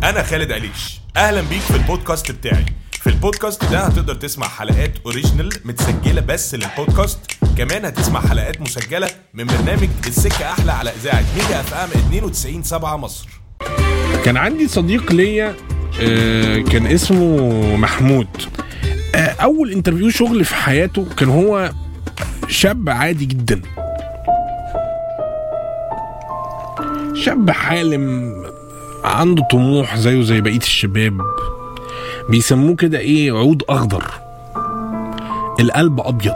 انا خالد عليش اهلا بيك في البودكاست بتاعي في البودكاست ده هتقدر تسمع حلقات اوريجينال متسجله بس للبودكاست كمان هتسمع حلقات مسجله من برنامج السكه احلى على اذاعه ميجا اف ام 92 7 مصر كان عندي صديق ليا آه، كان اسمه محمود آه، اول انترفيو شغل في حياته كان هو شاب عادي جدا شاب حالم عنده طموح زيه زي بقيه الشباب بيسموه كده ايه عود اخضر القلب ابيض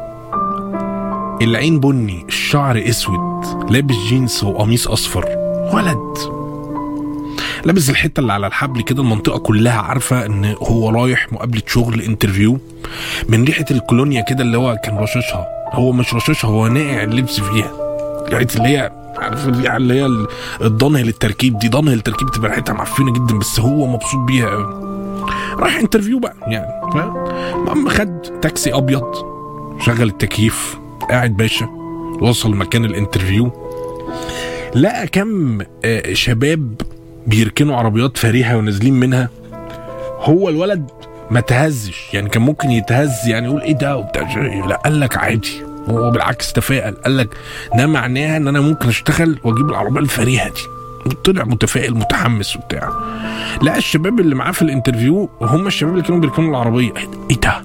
العين بني الشعر اسود لابس جينز وقميص اصفر ولد لابس الحته اللي على الحبل كده المنطقه كلها عارفه ان هو رايح مقابله شغل انترفيو من ريحه الكولونيا كده اللي هو كان رشاشها هو مش رشاشها هو ناقع اللبس فيها ريحه اللي هي عارف الريحه اللي هي ال- الضنه للتركيب دي ضنه للتركيب تبقى ريحتها معفنه جدا بس هو مبسوط بيها قوي رايح انترفيو بقى يعني فاهم المهم خد تاكسي ابيض شغل التكييف قاعد باشا وصل مكان الانترفيو لقى كم آه، شباب بيركنوا عربيات فارهه ونازلين منها هو الولد ما تهزش يعني كان ممكن يتهز يعني يقول ايه ده وبتاع لا قال لك عادي هو بالعكس تفائل قال لك ده معناها ان انا ممكن اشتغل واجيب العربيه الفريهه دي طلع متفائل متحمس وبتاع لقى الشباب اللي معاه في الانترفيو وهم الشباب اللي كانوا بيركنوا العربيه ايه ده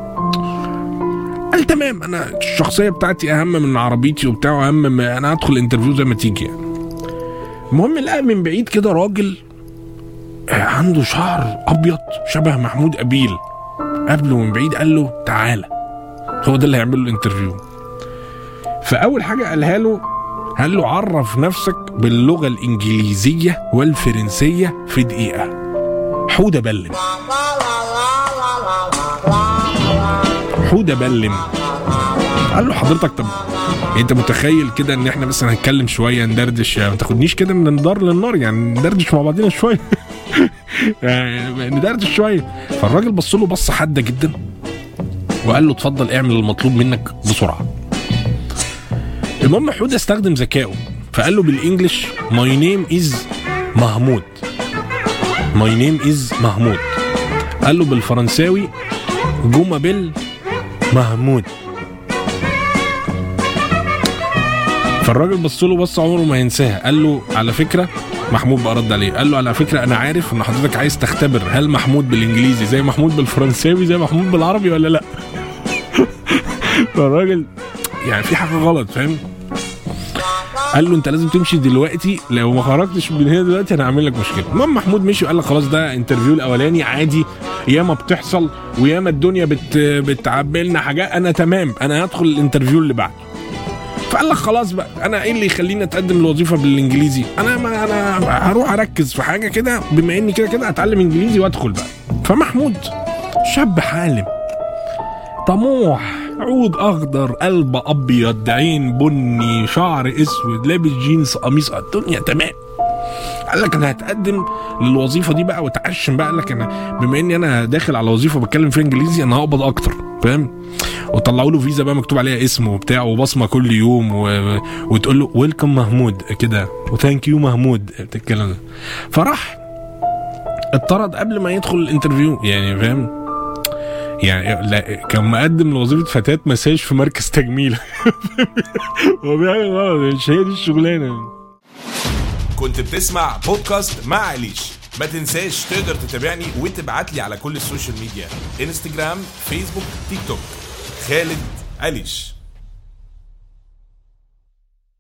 قال تمام انا الشخصيه بتاعتي اهم من عربيتي وبتاع واهم من انا هدخل الانترفيو زي ما تيجي يعني المهم لقى من بعيد كده راجل آه، عنده شعر ابيض شبه محمود ابيل قابله من بعيد قال له تعالى هو ده اللي هيعمل له الانترفيو فاول حاجه قالها له قال له عرف نفسك باللغه الانجليزيه والفرنسيه في دقيقه حوده بلم حوده بلم قال له حضرتك طب انت متخيل كده ان احنا مثلا هنتكلم شويه ندردش يعني ما تاخدنيش كده من النار للنار يعني ندردش مع بعضنا شويه يعني ندردش شويه فالراجل بص له بصه حاده جدا وقال له اتفضل اعمل المطلوب منك بسرعه المهم حوده استخدم ذكائه فقال له بالانجلش ماي نيم از محمود ماي نيم از محمود قال له بالفرنساوي جوما بيل محمود فالراجل بص له بص عمره ما ينساها قال له على فكره محمود بقى رد عليه قال له على فكره انا عارف ان حضرتك عايز تختبر هل محمود بالانجليزي زي محمود بالفرنساوي زي محمود بالعربي ولا لا فالراجل يعني في حاجه غلط فاهم قال له انت لازم تمشي دلوقتي لو ما خرجتش من هنا دلوقتي انا هعمل لك مشكله المهم محمود مشي وقال لك خلاص ده انترفيو الاولاني عادي ياما بتحصل وياما الدنيا بت بتعبي لنا حاجات انا تمام انا هدخل الانترفيو اللي بعده فقال لك خلاص بقى انا ايه اللي يخليني اتقدم الوظيفه بالانجليزي انا ما انا هروح اركز في حاجه كده بما اني كده كده هتعلم انجليزي وادخل بقى فمحمود شاب حالم طموح عود اخضر قلب ابيض عين بني شعر اسود لابس جينز قميص الدنيا تمام قال لك انا هتقدم للوظيفه دي بقى وتعشم بقى قال لك انا بما اني انا داخل على وظيفه بتكلم فيها انجليزي انا هقبض اكتر فاهم وطلعوا له فيزا بقى مكتوب عليها اسمه وبتاع وبصمه كل يوم و... وتقول له ويلكم محمود كده وثانك يو محمود الكلام ده فراح اتطرد قبل ما يدخل الانترفيو يعني فاهم يعني لا كان مقدم لوظيفه فتاه مساج في مركز تجميل هو بيعمل غلط مش هي دي الشغلانه كنت بتسمع بودكاست مع عليش ما تنساش تقدر تتابعني وتبعت لي على كل السوشيال ميديا انستجرام فيسبوك تيك توك خالد عليش